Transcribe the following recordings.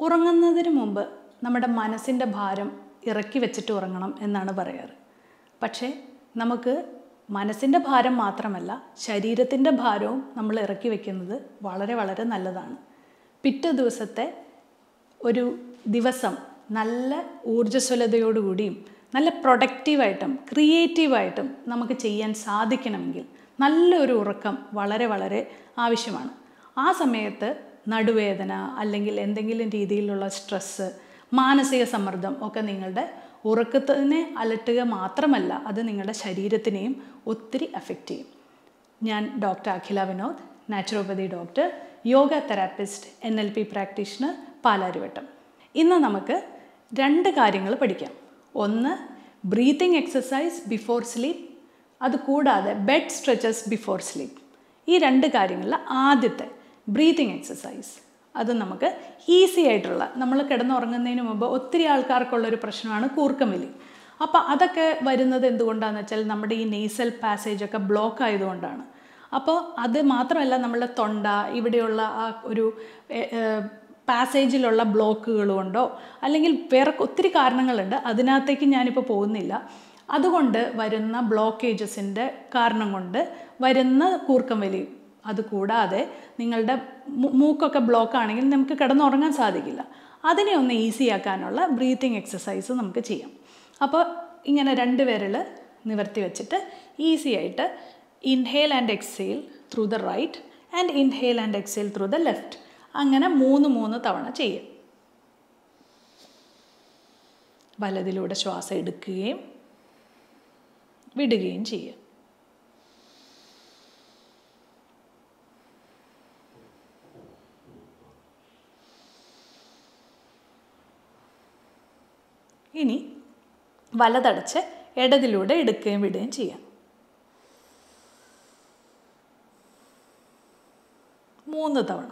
ഉറങ്ങുന്നതിന് മുമ്പ് നമ്മുടെ മനസ്സിൻ്റെ ഭാരം ഇറക്കി വെച്ചിട്ട് ഉറങ്ങണം എന്നാണ് പറയാറ് പക്ഷേ നമുക്ക് മനസ്സിൻ്റെ ഭാരം മാത്രമല്ല ശരീരത്തിൻ്റെ ഭാരവും നമ്മൾ ഇറക്കി വെക്കുന്നത് വളരെ വളരെ നല്ലതാണ് പിറ്റേ ദിവസത്തെ ഒരു ദിവസം നല്ല ഊർജ്ജസ്വലതയോടുകൂടിയും നല്ല പ്രൊഡക്റ്റീവായിട്ടും ക്രിയേറ്റീവായിട്ടും നമുക്ക് ചെയ്യാൻ സാധിക്കണമെങ്കിൽ നല്ലൊരു ഉറക്കം വളരെ വളരെ ആവശ്യമാണ് ആ സമയത്ത് നടുവേദന അല്ലെങ്കിൽ എന്തെങ്കിലും രീതിയിലുള്ള സ്ട്രെസ്സ് മാനസിക സമ്മർദ്ദം ഒക്കെ നിങ്ങളുടെ ഉറക്കത്തിനെ അലട്ടുക മാത്രമല്ല അത് നിങ്ങളുടെ ശരീരത്തിനെയും ഒത്തിരി അഫക്റ്റ് ചെയ്യും ഞാൻ doctor Akhila Vinod naturopathy doctor yoga therapist N L P practitioner Palarivattom ഇന്ന് നമുക്ക് രണ്ട് കാര്യങ്ങൾ പഠിക്കാം ഒന്ന് ബ്രീത്തിങ് എക്സസൈസ് ബിഫോർ സ്ലീപ്പ് അതുകൂടാതെ ബെഡ് സ്ട്രെച്ചസ് ബിഫോർ സ്ലീപ്പ് ഈ രണ്ട് കാര്യങ്ങളിൽ ആദ്യത്തെ ബ്രീത്തിങ് എക്സസൈസ് അത് നമുക്ക് ഈസി ആയിട്ടുള്ള നമ്മൾ കിടന്നുറങ്ങുന്നതിന് മുമ്പ് ഒത്തിരി ആൾക്കാർക്കുള്ളൊരു പ്രശ്നമാണ് കൂർക്കമിലി അപ്പോൾ അതൊക്കെ വരുന്നത് എന്തുകൊണ്ടാണെന്ന് വെച്ചാൽ നമ്മുടെ ഈ നെയ്സൽ പാസേജ് ഒക്കെ ബ്ലോക്ക് ആയതുകൊണ്ടാണ് അപ്പോൾ അത് മാത്രമല്ല നമ്മളുടെ തൊണ്ട ഇവിടെയുള്ള ആ ഒരു പാസേജിലുള്ള ബ്ലോക്കുകൾ കൊണ്ടോ അല്ലെങ്കിൽ വേറെ ഒത്തിരി കാരണങ്ങളുണ്ട് അതിനകത്തേക്ക് ഞാനിപ്പോൾ പോകുന്നില്ല അതുകൊണ്ട് വരുന്ന ബ്ലോക്കേജസിൻ്റെ കാരണം കൊണ്ട് വരുന്ന കൂർക്കം വലി അതുകൂടാതെ നിങ്ങളുടെ മൂക്കൊക്കെ ബ്ലോക്ക് ആണെങ്കിൽ നമുക്ക് കിടന്നുറങ്ങാൻ സാധിക്കില്ല അതിനെ ഒന്ന് ഈസി ആക്കാനുള്ള ബ്രീത്തിങ് എക്സസൈസ് നമുക്ക് ചെയ്യാം അപ്പോൾ ഇങ്ങനെ രണ്ട് വിരൽ നിവർത്തി വെച്ചിട്ട് ഈസി ആയിട്ട് inhale and exhale through the right and inhale and exhale through the left അങ്ങനെ മൂന്ന് മൂന്ന് തവണ ചെയ്യും വലതിലൂടെ ശ്വാസം എടുക്കുകയും വിടുകയും ചെയ്യുക ഇനി വലതടച്ച് ഇടതിലൂടെ എടുക്കുകയും വിടുകയും ചെയ്യാം മൂന്ന് തവണ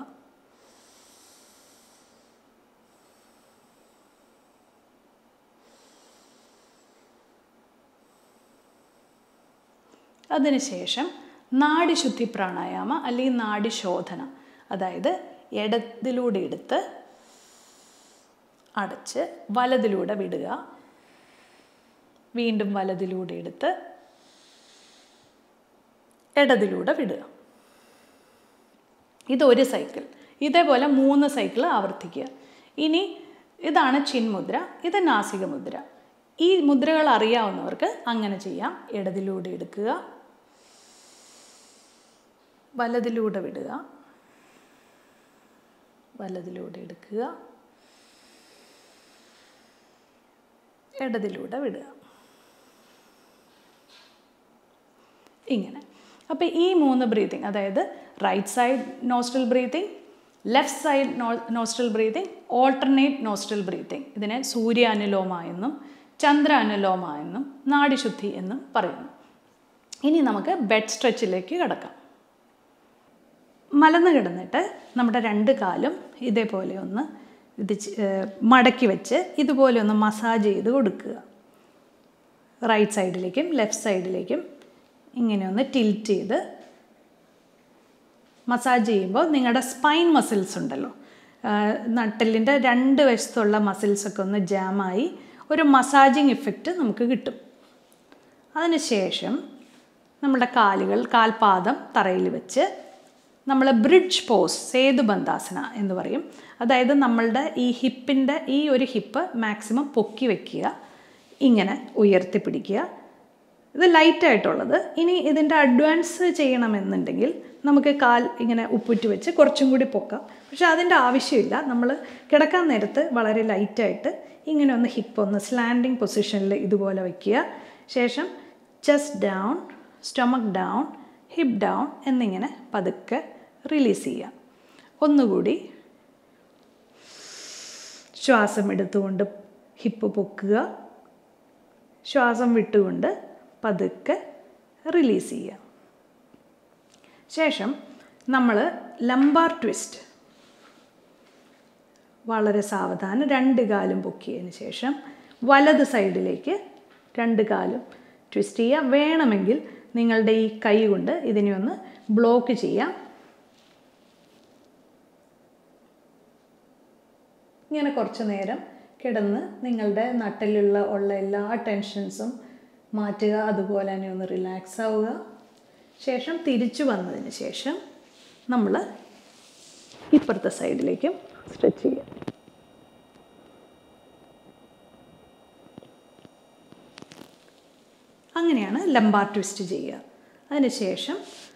അതിനുശേഷം നാഡിശുദ്ധി പ്രാണായാമ അല്ലെങ്കിൽ നാഡിശോധന അതായത് ഇടതിലൂടെ എടുത്ത് അടച്ച് വലതിലൂടെ വിടുക വീണ്ടും വലതിലൂടെ എടുത്ത് ഇടതിലൂടെ വിടുക ഇതൊരു സൈക്കിൾ ഇതേപോലെ മൂന്ന് സൈക്കിൾ ആവർത്തിക്കുക ഇനി ഇതാണ് ചിൻമുദ്ര ഇത് നാസിക മുദ്ര ഈ മുദ്രകൾ അറിയാവുന്നവർക്ക് അങ്ങനെ ചെയ്യാം ഇടതിലൂടെ എടുക്കുക വലതിലൂടെ വിടുക വലതിലൂടെ എടുക്കുക ഇടതിലൂടെ വിടുക ഇങ്ങനെ അപ്പോൾ ഈ മൂന്ന് ബ്രീതിങ് അതായത് right side nostril breathing left side nostril breathing alternate nostril breathing ഇതിനെ സൂര്യാനുലോമ എന്നും ചന്ദ്രാനുലോമ എന്നും നാഡിശുദ്ധി എന്നും പറയുന്നു ഇനി നമുക്ക് ബെഡ് സ്ട്രെച്ചിലേക്ക് കിടക്കാം മലന്ന് കിടന്നിട്ട് നമ്മുടെ രണ്ട് കാലും ഇതേപോലെ ഒന്ന് ഇത് മടക്കി വെച്ച് ഇതുപോലെ ഒന്ന് മസാജ് ചെയ്ത് കൊടുക്കുക റൈറ്റ് സൈഡിലേക്കും ലെഫ്റ്റ് സൈഡിലേക്കും ഇങ്ങനെ ഒന്ന് ടിൽറ്റ് ചെയ്ത് മസാജ് ചെയ്യുമ്പോൾ നിങ്ങളുടെ സ്പൈൻ മസിൽസ് ഉണ്ടല്ലോ നട്ടലിൻ്റെ രണ്ട് വശത്തുള്ള മസിൽസൊക്കെ ഒന്ന് ജാമായി ഒരു മസാജിങ് ഇഫക്റ്റ് നമുക്ക് കിട്ടും അതിനുശേഷം നമ്മുടെ കാലുകൾ കാൽപാദം തറയിൽ വെച്ച് നമ്മൾ ബ്രിഡ്ജ് പോസ് സേതുബന്ധാസന എന്ന് പറയും അതായത് നമ്മളുടെ ഈ ഹിപ്പിൻ്റെ ഈ ഒരു ഹിപ്പ് മാക്സിമം പൊക്കി വെക്കുക ഇങ്ങനെ ഉയർത്തിപ്പിടിക്കുക ഇത് ലൈറ്റായിട്ടുള്ളത് ഇനി ഇതിൻ്റെ അഡ്വാൻസ് ചെയ്യണമെന്നുണ്ടെങ്കിൽ നമുക്ക് കാൽ ഇങ്ങനെ ഉപ്പുറ്റി വെച്ച് കുറച്ചും കൂടി പൊക്കാം പക്ഷെ അതിൻ്റെ ആവശ്യമില്ല നമ്മൾ കിടക്കാൻ നേരത്ത് വളരെ ലൈറ്റായിട്ട് ഇങ്ങനെ ഒന്ന് ഹിപ്പ് ഒന്ന് സ്ലാൻഡിങ് പൊസിഷനിൽ ഇതുപോലെ വയ്ക്കുക ശേഷം chest down stomach down hip down എന്നിങ്ങനെ പതുക്കെ റിലീസ് ചെയ്യുക ഒന്നുകൂടി ശ്വാസം എടുത്തുകൊണ്ട് ഹിപ്പ് പൊക്കുക ശ്വാസം വിട്ടുകൊണ്ട് പതുക്കെ റിലീസ് ചെയ്യുക ശേഷം നമ്മൾ ലംബാർ ട്വിസ്റ്റ് വളരെ സാവധാനം രണ്ട് കാലും പൊക്കിയതിന് ശേഷം വലത് സൈഡിലേക്ക് രണ്ട് കാലും ട്വിസ്റ്റ് ചെയ്യുക വേണമെങ്കിൽ നിങ്ങളുടെ ഈ കൈ കൊണ്ട് ഇതിനെ ഒന്ന് ബ്ലോക്ക് ചെയ്യാം ഇങ്ങനെ കുറച്ച് നേരം കിടന്ന് നിങ്ങളുടെ നട്ടിലുള്ള ഉള്ള എല്ലാ ടെൻഷൻസും മാറ്റുക അതുപോലെ തന്നെ ഒന്ന് റിലാക്സ് ആവുക ശേഷം തിരിച്ചു വന്നതിന് ശേഷം നമ്മൾ ഇപ്പുറത്തെ സൈഡിലേക്കും സ്ട്രെച്ച് ചെയ്യുക അങ്ങനെയാണ് ലംബാർ ട്വിസ്റ്റ് ചെയ്യുക അതിനുശേഷം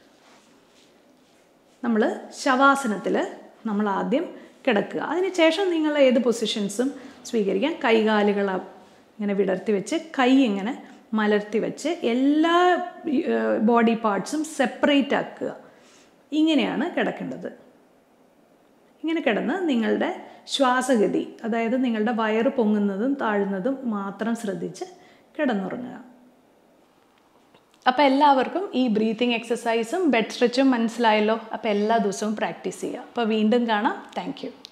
നമ്മൾ ശവാസനത്തിൽ നമ്മൾ ആദ്യം കിടക്കുക അതിനുശേഷം നിങ്ങൾ ഏത് പൊസിഷൻസും സ്വീകരിക്കാം കൈകാലുകൾ ഇങ്ങനെ വിടർത്തി വെച്ച് കൈ ഇങ്ങനെ മലർത്തി വെച്ച് എല്ലാ ബോഡി പാർട്സും സെപ്പറേറ്റ് ആക്കുക ഇങ്ങനെയാണ് കിടക്കേണ്ടത് ഇങ്ങനെ കിടന്ന് നിങ്ങളുടെ ശ്വാസഗതി അതായത് നിങ്ങളുടെ വയറ് പൊങ്ങുന്നതും താഴുന്നതും മാത്രം ശ്രദ്ധിച്ച് കിടന്നുറങ്ങുക അപ്പോൾ എല്ലാവർക്കും ഈ ബ്രീത്തിങ് എക്സസൈസും ബെഡ് സ്ട്രെച്ചും മനസ്സിലായല്ലോ അപ്പോൾ എല്ലാ ദിവസവും പ്രാക്ടീസ് ചെയ്യുക അപ്പോൾ വീണ്ടും കാണാം താങ്ക്